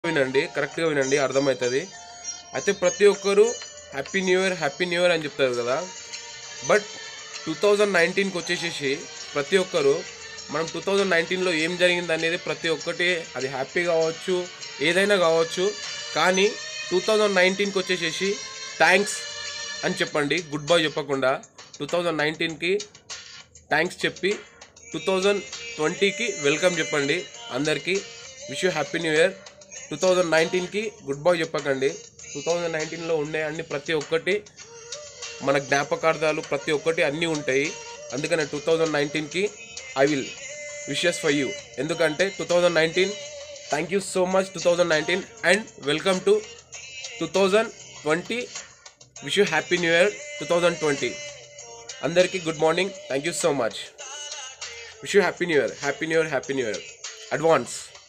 వినండి కరెక్ట్గా వినండి అర్థమవుతుంది అయితే ప్రతి ఒక్కరు happy new year happy new year అని చెప్తారు కదా బట్ టూ థౌజండ్ నైన్టీన్కి వచ్చేసేసి ప్రతి ఒక్కరు మనం టూ థౌజండ్ నైన్టీన్లో ఏం జరిగింది అనేది ప్రతి ఒక్కటి అది హ్యాపీ కావచ్చు ఏదైనా కావచ్చు కానీ టూ థౌజండ్ నైన్టీన్కి వచ్చేసేసి థ్యాంక్స్ అని చెప్పండి గుడ్ బై చెప్పకుండా టూ థౌజండ్ నైన్టీన్కి థ్యాంక్స్ చెప్పి టూ థౌజండ్ ట్వంటీకి వెల్కమ్ చెప్పండి అందరికీ wish you happy new year two thousand నైన్టీన్కి గుడ్ బై చెప్పకండి టూ థౌజండ్ నైన్టీన్లో ఉండే అన్ని ప్రతి ఒక్కటి మన జ్ఞాపకార్థాలు ప్రతి ఒక్కటి అన్నీ ఉంటాయి అందుకనే టూ థౌజండ్ నైన్టీన్కి I will wishes for you ఎందుకంటే two thousand nineteen thank you so much two thousand nineteen and welcome to two thousand twenty wish you happy new year two thousand twenty అందరికీ good morning thank you so much wish you happy new year happy new year happy new year advance